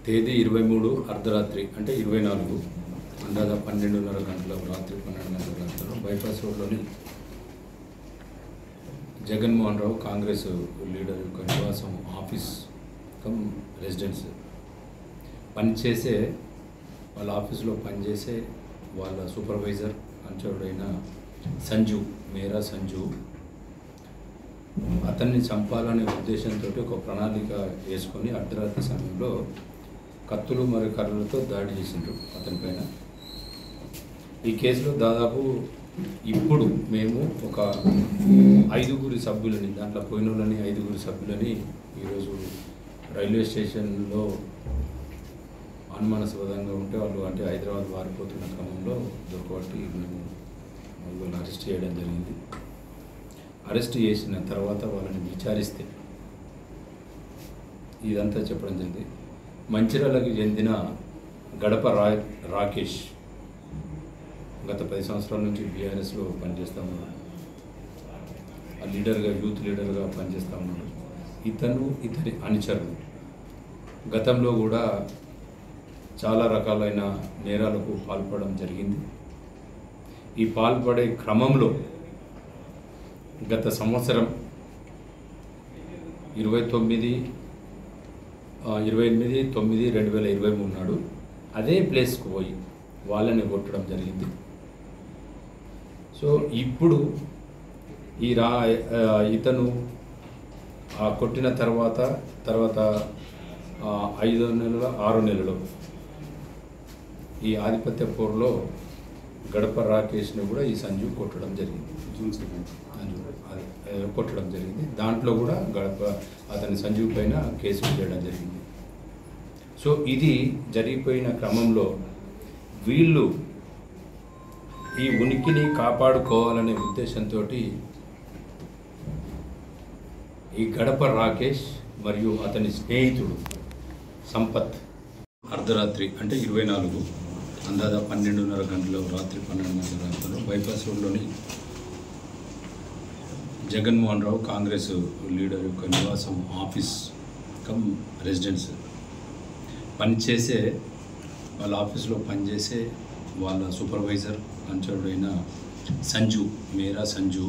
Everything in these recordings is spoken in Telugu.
తేదీ ఇరవై మూడు అర్ధరాత్రి అంటే ఇరవై నాలుగు అందాజ పన్నెండున్నర గంటల రాత్రి పన్నెండున్నర గంటల బైపాస్ రోడ్లోని జగన్మోహన్ రావు కాంగ్రెస్ లీడర్ యొక్క నివాసం ఆఫీస్ కమ్ రెసిడెన్స్ పనిచేసే వాళ్ళ ఆఫీస్లో పనిచేసే వాళ్ళ సూపర్వైజర్ అంచరుడైన సంజు మేరా సంజు అతన్ని చంపాలనే ఉద్దేశంతో ఒక ప్రణాళిక వేసుకొని అర్ధరాత్రి సమయంలో కత్తులు మరియు కర్రలతో దాడి చేసిండ్రు అతని పైన ఈ కేసులో దాదాపు ఇప్పుడు మేము ఒక ఐదుగురి సభ్యులని దాంట్లో పోయినోళ్ళని ఐదుగురి సభ్యులని ఈరోజు రైల్వే స్టేషన్లో అనుమానాస్పదంగా ఉంటే వాళ్ళు అంటే హైదరాబాద్ వారిపోతున్న క్రమంలో దొరకబట్టి మేము వాళ్ళని అరెస్ట్ చేయడం జరిగింది అరెస్ట్ చేసిన తర్వాత వాళ్ళని విచారిస్తే ఇదంతా చెప్పడం జరిగింది మంచిర్యాలకు చెందిన గడప రా రాకేష్ గత పది సంవత్సరాల నుంచి బీఆర్ఎస్లో పనిచేస్తూ ఉన్నాడు ఆ లీడర్గా యూత్ లీడర్గా పనిచేస్తూ ఉన్నాడు ఇతను ఇతని అనుచరుడు గతంలో కూడా చాలా రకాలైన నేరాలకు పాల్పడడం జరిగింది ఈ పాల్పడే క్రమంలో గత సంవత్సరం ఇరవై తొమ్మిది ఆ, ఇరవై ఎనిమిది తొమ్మిది రెండు వేల ఇరవై మూడు నాడు అదే ప్లేస్కు పోయి వాళ్ళని కొట్టడం జరిగింది సో ఇప్పుడు ఈ రా ఆ, ఇతను ఆ కొట్టిన తర్వాత తర్వాత ఆ, ఐదో నెలల ఆరో నెలలో ఈ ఆధిపత్య పోరులో గడప రాకేష్ని కూడా ఈ సంజు కొట్టడం జరిగింది జూన్ సెకండ్ సంజు అది ఆ, కొట్టడం జరిగింది దాంట్లో కూడా గడప అతని సంజీవ్ పైన కేసు చేయడం జరిగింది సో ఇది జరిగిపోయిన క్రమంలో వీళ్ళు ఈ ఉనికిని కాపాడుకోవాలనే ఉద్దేశంతో ఈ గడప రాకేష్ మరియు అతని స్నేహితుడు సంపత్ అర్ధరాత్రి అంటే ఇరవై నాలుగు అందాజ పన్నెండున్నర గంటల రాత్రి పన్నెండున్నర గంటలు బైపాస్ రోడ్లోని జగన్మోహన్ రావు కాంగ్రెస్ లీడర్ యొక్క నివాసం ఆఫీస్ కమ్ రెసిడెన్స్ పనిచేసే వాళ్ళ ఆఫీస్లో పనిచేసే వాళ్ళ సూపర్వైజర్ అంచరుడైన సంజు మేరా సంజు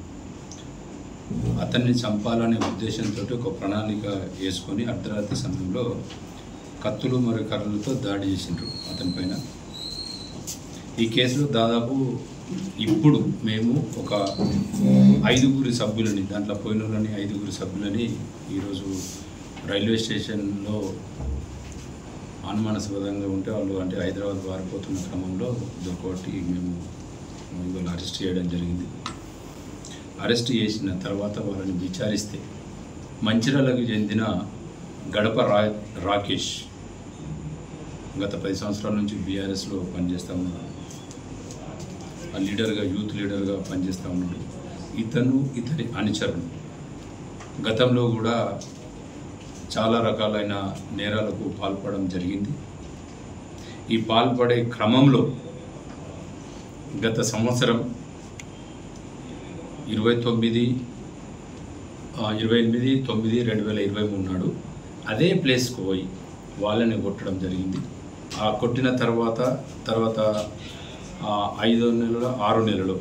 అతన్ని చంపాలనే ఉద్దేశంతో ఒక ప్రణాళిక వేసుకొని అర్ధరాత్రి సమయంలో కత్తులు మరియు కర్రలతో దాడి చేసిండ్రు అతని పైన ఈ కేసులో దాదాపు ఇప్పుడు మేము ఒక ఐదుగురి సభ్యులని దాంట్లో పోయినోళ్ళని ఐదుగురి సభ్యులని ఈరోజు రైల్వే స్టేషన్లో అనుమానాస్పదంగా ఉంటే వాళ్ళు అంటే హైదరాబాద్ వారిపోతున్న క్రమంలో దొరకబట్టి మేము ఇవాళ అరెస్ట్ చేయడం జరిగింది అరెస్ట్ చేసిన తర్వాత వాళ్ళని విచారిస్తే మంచిర్యాలకు చెందిన గడప రా రాకేష్ గత పది సంవత్సరాల నుంచి బీఆర్ఎస్లో పనిచేస్తూ ఉన్నాడు ఆ లీడర్గా యూత్ లీడర్గా పనిచేస్తూ ఉన్నాడు ఇతను ఇతని అనుచరుడు గతంలో కూడా చాలా రకాలైన నేరాలకు పాల్పడడం జరిగింది ఈ పాల్పడే క్రమంలో గత సంవత్సరం ఇరవై తొమ్మిది ఆ, ఇరవై ఎనిమిది తొమ్మిది రెండు వేల ఇరవై మూడు నాడు అదే ప్లేస్కు పోయి వాళ్ళని కొట్టడం జరిగింది ఆ కొట్టిన తర్వాత తర్వాత ఆ, ఐదో నెలలో ఆరో నెలలో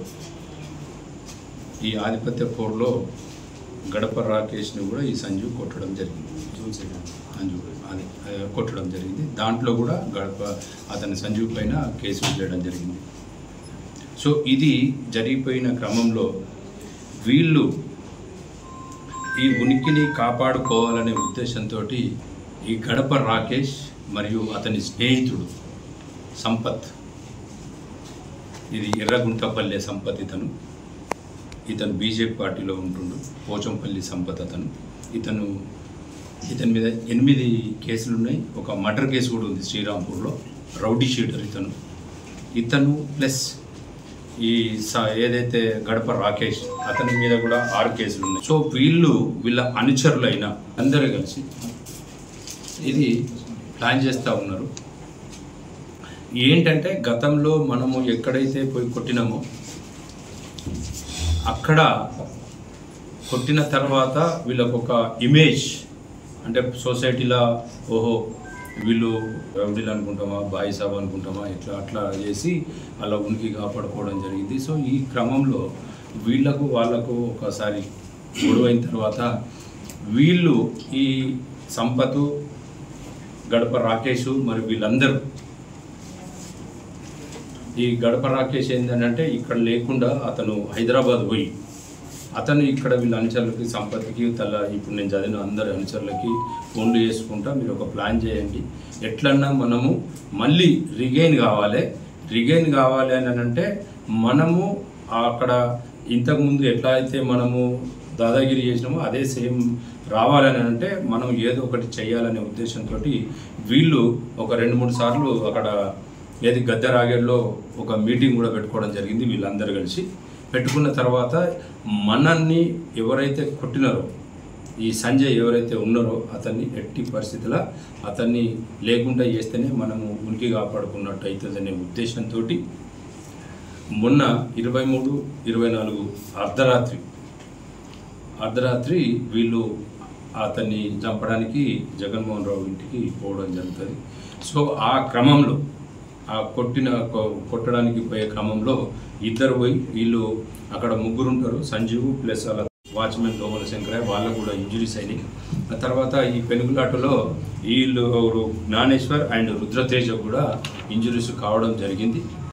ఈ ఆధిపత్య పోరులో గడప రాకేష్ని కూడా ఈ సంజు కొట్టడం జరిగింది సంజు అది ఆ, కొట్టడం జరిగింది దాంట్లో కూడా గడప అతని సంజు పైన కేసు చేయడం జరిగింది సో ఇది జరిగిపోయిన క్రమంలో వీళ్ళు ఈ ఉనికిని కాపాడుకోవాలనే ఉద్దేశంతో ఈ గడప రాకేష్ మరియు అతని స్నేహితుడు సంపత్ ఇది ఎర్రగుంటపల్లె సంపత్ ఇతను ఇతను బీజేపీ పార్టీలో ఉంటుండు పోచంపల్లి సంపత్ అతను ఇతను ఇతని మీద ఎనిమిది కేసులు ఉన్నాయి ఒక మర్డర్ కేసు కూడా ఉంది శ్రీరాంపూర్లో రౌడీ షీటర్ ఇతను ఇతను ప్లస్ ఈ స- ఏదైతే గడప రాకేష్ అతని మీద కూడా ఆరు కేసులు ఉన్నాయి సో వీళ్ళు వీళ్ళ అనుచరులైన అందరూ కలిసి ఇది ప్లాన్ చేస్తూ ఉన్నారు ఏంటంటే గతంలో మనము ఎక్కడైతే పోయి కొట్టినామో అక్కడ కొట్టిన తర్వాత వీళ్ళకు ఒక ఇమేజ్ అంటే సొసైటీలో ఓహో వీళ్ళు రౌడీలు అనుకుంటామా బాయి సాబ్ అనుకుంటామా ఇట్లా అట్లా చేసి అలా ఉనికి కాపాడుకోవడం జరిగింది సో ఈ క్రమంలో వీళ్ళకు వాళ్ళకు ఒకసారి గొడవైన తర్వాత వీళ్ళు ఈ సంపత్ గడప రాకేష్ మరి వీళ్ళందరూ ఈ గడప రాకేష్ ఏంటంటే ఇక్కడ లేకుండా అతను హైదరాబాద్ పోయి అతను ఇక్కడ వీళ్ళ అనుచరులకి సంపత్తికి తల ఇప్పుడు నేను చదివిన అందరి అనుచరులకి ఫోన్లు చేసుకుంటా మీరు ఒక ప్లాన్ చేయండి ఎట్లన్నా మనము మళ్ళీ రిగైన్ కావాలి రిగైన్ కావాలి అని అంటే మనము అక్కడ ఇంతకుముందు ఎట్లా అయితే మనము దాదాగిరి చేసినామో అదే సేమ్ రావాలని అంటే మనం ఏదో ఒకటి చేయాలనే ఉద్దేశంతో వీళ్ళు ఒక రెండు మూడు సార్లు అక్కడ ఏది గద్దె రాగేడ్లో ఒక మీటింగ్ కూడా పెట్టుకోవడం జరిగింది వీళ్ళందరూ కలిసి పెట్టుకున్న తర్వాత మనల్ని ఎవరైతే కొట్టినారో ఈ సంజయ్ ఎవరైతే ఉన్నారో అతన్ని ఎట్టి పరిస్థితుల అతన్ని లేకుండా చేస్తేనే మనము ఉనికి కాపాడుకున్నట్టు అవుతుందనే ఉద్దేశంతో మొన్న ఇరవై మూడు ఇరవై నాలుగు అర్ధరాత్రి అర్ధరాత్రి వీళ్ళు అతన్ని చంపడానికి జగన్మోహన్ రావు ఇంటికి పోవడం జరుగుతుంది సో ఆ క్రమంలో ఆ కొట్టిన కొ- కొట్టడానికి పోయే క్రమంలో ఇద్దరు పోయి వీళ్ళు అక్కడ ముగ్గురు ఉంటారు సంజీవ్ ప్లస్ వాళ్ళ వాచ్మెన్ దోమల శంకరయ్య వాళ్ళకు కూడా ఇంజురీస్ అయినాయి ఆ తర్వాత ఈ పెనుగులాటలో వీళ్ళు ఎవరు జ్ఞానేశ్వర్ అండ్ రుద్రతేజ కూడా ఇంజురీస్ కావడం జరిగింది